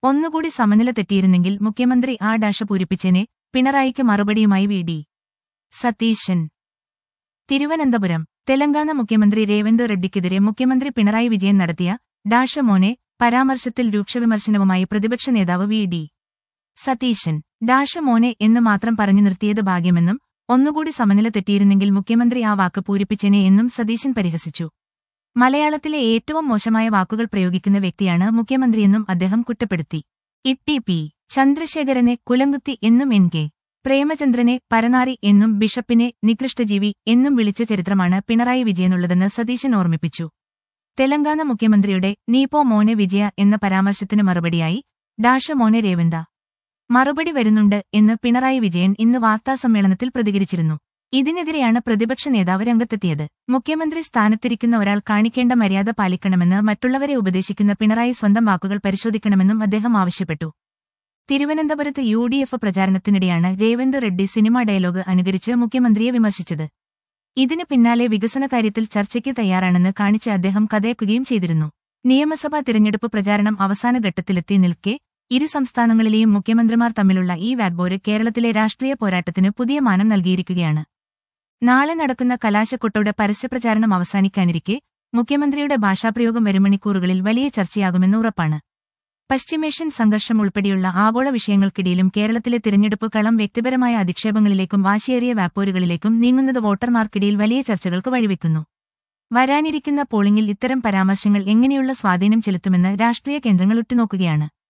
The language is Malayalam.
ഒന്നുകൂടി സമനില തെറ്റിയിരുന്നെങ്കിൽ മുഖ്യമന്ത്രി ആ ഡാഷ പൂരിപ്പിച്ചേനെ പിണറായിക്ക് മറുപടിയുമായി വി ഡി സതീശൻ തിരുവനന്തപുരം തെലങ്കാന മുഖ്യമന്ത്രി രേവന്ത് റെഡ്ഡിക്കെതിരെ മുഖ്യമന്ത്രി പിണറായി വിജയൻ നടത്തിയ ഡാഷ മോനെ പരാമർശത്തിൽ രൂക്ഷവിമർശനവുമായി പ്രതിപക്ഷ നേതാവ് വി ഡി സതീശൻ ഡാഷ മോനെ എന്ന് മാത്രം പറഞ്ഞു നിർത്തിയത് ഭാഗ്യമെന്നും ഒന്നുകൂടി സമനില തെറ്റിയിരുന്നെങ്കിൽ മുഖ്യമന്ത്രി ആ വാക്ക് പൂരിപ്പിച്ചേനെ എന്നും സതീശൻ പരിഹസിച്ചു മലയാളത്തിലെ ഏറ്റവും മോശമായ വാക്കുകൾ പ്രയോഗിക്കുന്ന വ്യക്തിയാണ് മുഖ്യമന്ത്രിയെന്നും അദ്ദേഹം കുറ്റപ്പെടുത്തി ഇട്ടി പി ചന്ദ്രശേഖരനെ കുലങ്കുത്തി എന്നും എൻ കെ പ്രേമചന്ദ്രനെ പരനാറി എന്നും ബിഷപ്പിനെ നികൃഷ്ടജീവി എന്നും വിളിച്ച ചരിത്രമാണ് പിണറായി വിജയനുള്ളതെന്ന് സതീശൻ ഓർമ്മിപ്പിച്ചു തെലങ്കാന മുഖ്യമന്ത്രിയുടെ നീപോ മോനെ വിജയ എന്ന പരാമർശത്തിന് മറുപടിയായി ഡാഷ മോനെ രേവന്ത മറുപടി വരുന്നുണ്ട് എന്ന് പിണറായി വിജയൻ ഇന്ന് വാർത്താസമ്മേളനത്തിൽ പ്രതികരിച്ചിരുന്നു ഇതിനെതിരെയാണ് പ്രതിപക്ഷ നേതാവ് രംഗത്തെത്തിയത് മുഖ്യമന്ത്രി സ്ഥാനത്തിരിക്കുന്ന ഒരാൾ കാണിക്കേണ്ട മര്യാദ പാലിക്കണമെന്ന് മറ്റുള്ളവരെ ഉപദേശിക്കുന്ന പിണറായി സ്വന്തം വാക്കുകൾ പരിശോധിക്കണമെന്നും അദ്ദേഹം ആവശ്യപ്പെട്ടു തിരുവനന്തപുരത്ത് യു ഡി എഫ് പ്രചാരണത്തിനിടെയാണ് രേവന്ത് റെഡ്ഡി സിനിമാ ഡയലോഗ് അനുകരിച്ച് മുഖ്യമന്ത്രിയെ വിമർശിച്ചത് ഇതിന് പിന്നാലെ വികസന കാര്യത്തിൽ ചർച്ചയ്ക്ക് തയ്യാറാണെന്ന് കാണിച്ച് അദ്ദേഹം കഥയക്കുകയും ചെയ്തിരുന്നു നിയമസഭാ തിരഞ്ഞെടുപ്പ് പ്രചാരണം അവസാന ഘട്ടത്തിലെത്തി നിൽക്കെ ഇരു സംസ്ഥാനങ്ങളിലെയും മുഖ്യമന്ത്രിമാർ തമ്മിലുള്ള ഈ വാഗ്ബോര് കേരളത്തിലെ രാഷ്ട്രീയ പോരാട്ടത്തിന് പുതിയ മാനം നൽകിയിരിക്കുകയാണ് നാളെ നടക്കുന്ന കലാശക്കൊട്ടയുടെ പരസ്യപ്രചാരണം അവസാനിക്കാനിരിക്കെ മുഖ്യമന്ത്രിയുടെ ഭാഷാപ്രയോഗം വരും മണിക്കൂറുകളിൽ വലിയ ചർച്ചയാകുമെന്ന് ഉറപ്പാണ് പശ്ചിമേഷ്യൻ സംഘർഷം ഉൾപ്പെടെയുള്ള ആഗോള വിഷയങ്ങൾക്കിടയിലും കേരളത്തിലെ തിരഞ്ഞെടുപ്പ് കളം വ്യക്തിപരമായ അധിക്ഷേപങ്ങളിലേക്കും വാശിയേറിയ വാപ്പോരുകളിലേക്കും നീങ്ങുന്നത് വോട്ടർമാർക്കിടയിൽ വലിയ ചർച്ചകൾക്ക് വഴിവെക്കുന്നു വരാനിരിക്കുന്ന പോളിംഗിൽ ഇത്തരം പരാമർശങ്ങൾ എങ്ങനെയുള്ള സ്വാധീനം ചെലുത്തുമെന്ന് രാഷ്ട്രീയ കേന്ദ്രങ്ങൾ ഉറ്റുനോക്കുകയാണ്